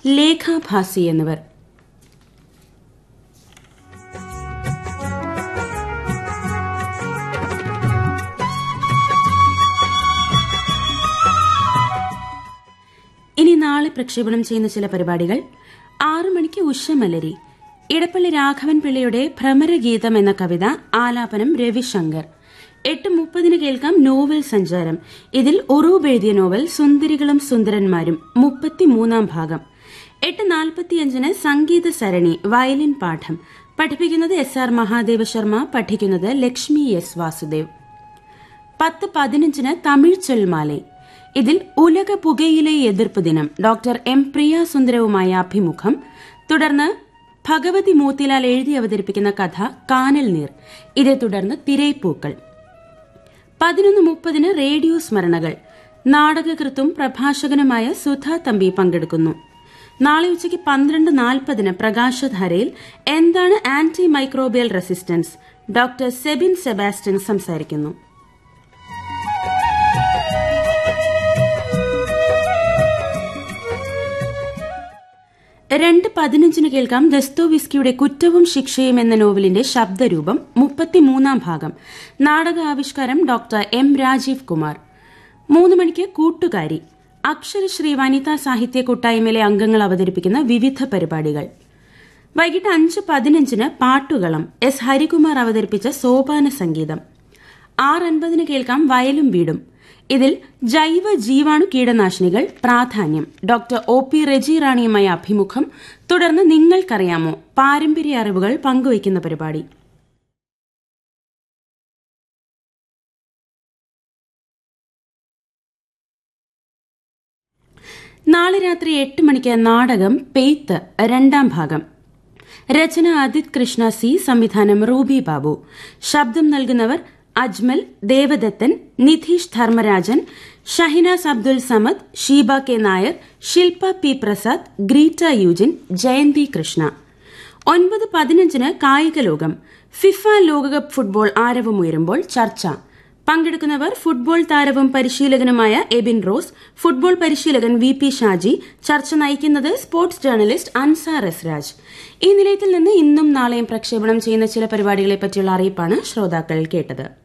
ലേഖ ഭാസി എന്നിവർ ഇനി നാളെ പ്രക്ഷേപണം ചെയ്യുന്ന ചില പരിപാടികൾ ആറു മണിക്ക് ഉഷമലരി ഇടപ്പള്ളി രാഘവൻ പിള്ളയുടെ ഭ്രമരഗീതം എന്ന കവിത ആലാപനം രവിശങ്കർ എട്ട് മുപ്പതിന് കേൾക്കാം നോവൽ സഞ്ചാരം ഇതിൽ ഒറൂബ് എഴുതിയ നോവൽ സുന്ദരികളും സുന്ദരന്മാരും മുപ്പത്തിമൂന്നാം ഭാഗം എട്ട് നാൽപ്പത്തിയഞ്ചിന് സംഗീത സരണി വയലിൻ പാഠം പഠിപ്പിക്കുന്നത് എസ് ആർ മഹാദേവ ശർമ്മ പഠിക്കുന്നത് ലക്ഷ്മി എസ് വാസുദേവ് പത്ത് പതിനഞ്ചിന് തമിഴ് ചൊൽമാലെ ഇതിൽ ഉലക പുകയിലെ എതിർപ്പ് ദിനം ഡോക്ടർ എം പ്രിയ സുന്ദരവുമായ അഭിമുഖം തുടർന്ന് ഭഗവതി മോത്തിലാൽ എഴുതി അവതരിപ്പിക്കുന്ന കഥ കാനൽ നീർ ഇതേ തുടർന്ന് തിരൈപ്പൂക്കൾ പതിനൊന്ന് മുപ്പതിന് റേഡിയോ സ്മരണകൾ നാടകകൃത്തും പ്രഭാഷകനുമായ സുധ തമ്പി പങ്കെടുക്കുന്നു നാളെ ഉച്ചയ്ക്ക് പന്ത്രണ്ട് നാൽപ്പതിന് പ്രകാശധാരയിൽ എന്താണ് antimicrobial resistance doctor Sebin Sebastian സംസാരിക്കുന്നു രണ്ട് പതിനഞ്ചിന് കേൾക്കാം ദസ്തോവിസ്കിയുടെ കുറ്റവും ശിക്ഷയും എന്ന നോവലിന്റെ ശബ്ദരൂപം മുപ്പത്തിമൂന്നാം ഭാഗം നാടക ആവിഷ്കാരം ഡോക്ടർ എം രാജീവ് കുമാർ മൂന്ന് മണിക്ക് കൂട്ടുകാരി അക്ഷരശ്രീ വനിതാ സാഹിത്യ കൂട്ടായ്മയിലെ അംഗങ്ങൾ അവതരിപ്പിക്കുന്ന വിവിധ പരിപാടികൾ വൈകിട്ട് അഞ്ച് പതിനഞ്ചിന് പാട്ടുകളം എസ് ഹരികുമാർ അവതരിപ്പിച്ച സോപാന സംഗീതം ആറ് അൻപതിന് കേൾക്കാം വയലും വീടും ഇതിൽ ജൈവ ജീവാണു കീടനാശിനികൾ പ്രാധാന്യം ഡോക്ടർ ഒ പി റെജി റാണിയുമായ അഭിമുഖം തുടർന്ന് നിങ്ങൾക്കറിയാമോ പാരമ്പര്യ അറിവുകൾ പങ്കുവയ്ക്കുന്ന പരിപാടി നാളെ രാത്രി എട്ട് മണിക്ക് നാടകം പെയ്ത്ത് രണ്ടാം ഭാഗം രചന അദിത് കൃഷ്ണ സി സംവിധാനം റൂബി ബാബു ശബ്ദം നൽകുന്നവർ Ajmal Devadathan Nidheesh Dharmarajan Shahinas Abdul Samad Sheeba K Nair Shilpa P Prasad Greta Eugene Jayanthi Krishna ഒൻപത് പതിനഞ്ചിന് കായിക ലോകം ഫിഫ ലോകകപ്പ് ഫുട്ബോൾ ആരവമുയരുമ്പോൾ ചർച്ച പങ്കെടുക്കുന്നവർ ഫുട്ബോൾ താരവും പരിശീലകനുമായ എബിൻ റോസ് ഫുട്ബോൾ പരിശീലകൻ വി പി ഷാജി ചർച്ച നയിക്കുന്നത് sports journalist Ansar S Raj ഈ നിലയത്തിൽ നിന്ന് ഇന്നും നാളെയും പ്രക്ഷേപണം ചെയ്യുന്ന ചില പരിപാടികളെ പറ്റിയുള്ള അറിയിപ്പാണ് ശ്രോതാക്കൾ കേട്ടത്